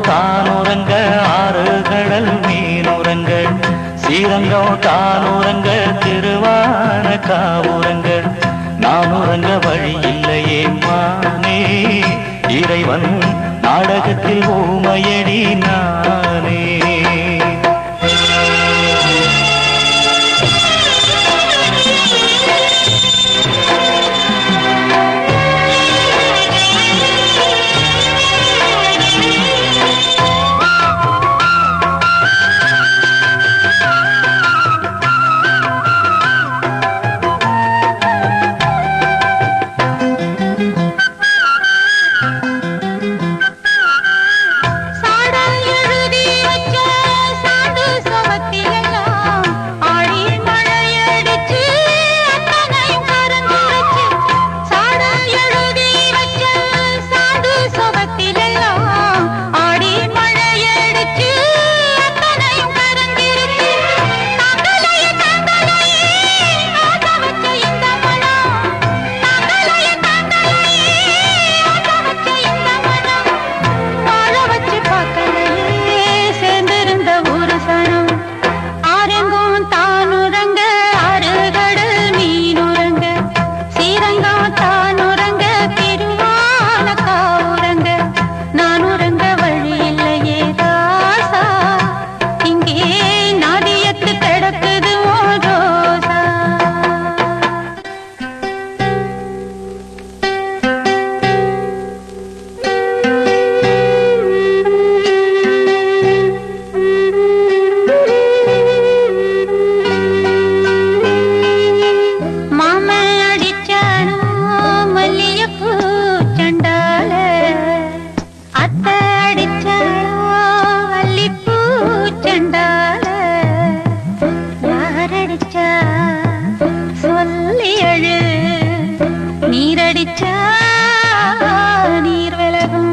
தானுறங்க ஆறு கடல் மீனுறங்க ஸ்ரீரங்கம் தானுறங்க திருவான காவுறங்க நான் உறங்க வழி இல்லையே மானே இறைவன் நாடகத்தில் ஊமையடி நானே சாடா எழுதி வச்ச சாண்டு சவத்திலெல்லாம் ஆழி மழையடிச்சு அத்தனையும் கரந்துரைச்சு சாடா எழுதி வச்ச சாண்டு சவத்திலெல்லாம் ஆடி மழையடிச்சு அத்தனையும் கரந்திருச்சு தாங்களையே தாங்களையே ஆசை வச்ச இந்த மனம் தாங்களையே தாங்களையே ஆசை வச்ச இந்த மனம் வாழ வச்சு பார்க்கலையே சேர்ந்திருந்த ஒரு சனம் ஆரெங்கும் தானுறங்க ஆறுகடல் மீனுறங்க சீரங்கம் தானுறங்க திருவான காவுறங்க நான் உறங்க வழி இல்லையே தாசா இங்கே நாதியத்து கிடக்குது ஓ ரோசா மாமன் அடிச்சானோ மல்லிகைப்பூ சண்டால அத்தை அடிச்சாளோ அல்லிப்பூ சண்டால யாரடிச்சா சொல்லி அழு நீரடிச்சா நீர் விலகும்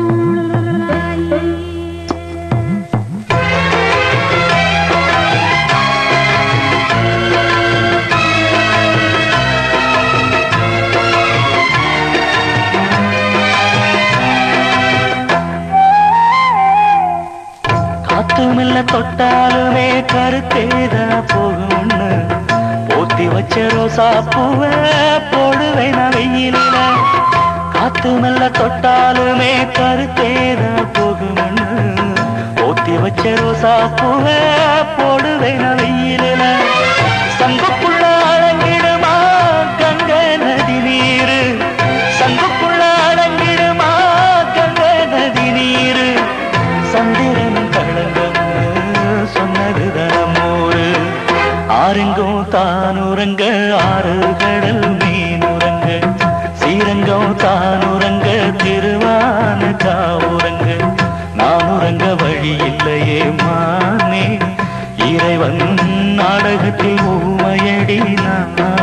காத்து மெல்ல தொட்டாலுமே கருத்தேதா போகும்னு போத்தி வச்ச ரோசா பூவ போடுவேன் நான் வெயிலில காத்து மெல்ல தொட்டாலுமே கருத்தேதா போகும்னு போத்தி வச்ச ரோசா பூவ போடுவேன் நான் வெயிலில சங்குக்குள்ள அடங்கிடுமா கங்க நதி நீரு சங்குக்குள்ள அடங்கிடுமா கங்க நதி நீரு சந்திரன் களங்கம்னு சொன்னது தனமோரு ஆறுங்கும் தானுறங்க ஆறு கடல் மீனுறங்க ஸ்ரீரங்கம் தானுறங்க திருவான காவுறங்க நான் உறங்க வழி இல்லையே மானே இறைவன் நாடகத்தில் ஊமையடி நான்